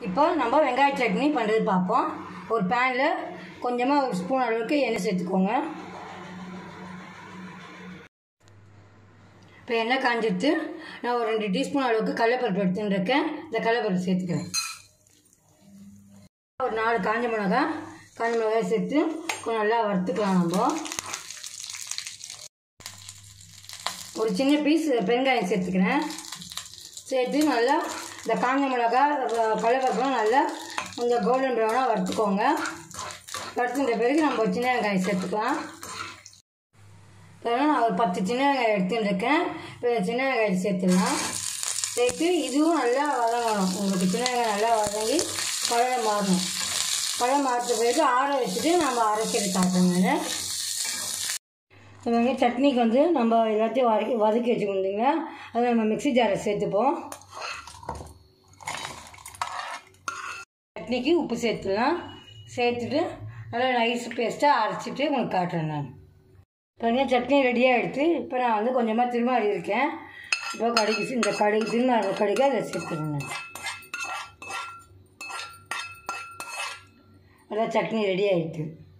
இப்போ நம்ம வெங்காய சட்னி பண்ணுறது பார்ப்போம் ஒரு பேனில் கொஞ்சமாக ஒரு ஸ்பூன் அளவுக்கு எண்ணெய் சேர்த்துக்கோங்க இப்போ எண்ணெய் காஞ்சிட்டு நான் ஒரு ரெண்டு டீஸ்பூன் அளவுக்கு கடலைப்பருப்பு எடுத்துன்னு இருக்கேன் இந்த கடலைப்பருப்பு சேர்த்துக்கிறேன் ஒரு நாலு காஞ்ச மிளகா காஞ்ச மிளகாய் சேர்த்து கொஞ்சம் நல்லா வறுத்துக்கலாம் நம்ம ஒரு சின்ன பீஸ் பெருங்காயம் சேர்த்துக்கிறேன் சேர்த்து நல்லா இந்த காஞ்ச மிளகா கடலைப்பருப்புலாம் நல்லா கொஞ்சம் கோல்டன் ப்ரௌனாக வறுத்துக்கோங்க வறுத்துட்ட பிறகு நம்ம சின்ன வெங்காயம் சேர்த்துக்கலாம் இதெல்லாம் நான் ஒரு பத்து சின்ன வெங்காயம் எடுத்துன்னு இருக்கேன் இப்போ இந்த சின்ன வெங்காயம் சேர்த்துடலாம் சேர்த்து இதுவும் நல்லா வதங்கணும் உங்களுக்கு சின்ன வெங்காயம் நல்லா வதங்கி கலரை மாறணும் கலரை மாறிட்ட பிறகு ஆற வச்சுட்டு நம்ம அரைச்சிட்டு காட்டுறோங்க இவங்க சட்னிக்கு வந்து நம்ம எல்லாத்தையும் வதக்கி வதக்கி வச்சுக்கோங்க அதை நம்ம மிக்ஸி ஜாரை சேர்த்துப்போம் சட்னிக்கு உப்பு சேர்த்துலாம் சேர்த்துட்டு நல்லா நைஸ் பேஸ்ட்டாக அரைச்சிட்டு உங்களுக்கு காட்டுறேன் நான் பாருங்க சட்னி ரெடியாக எடுத்து இப்போ நான் வந்து கொஞ்சமாக திருமாறி இருக்கேன் இப்போ கடுகு இந்த கடுகு திருமாற கடுகு அதை சேர்த்துறேன் நான் அதான் சட்னி ரெடி ஆகிடுது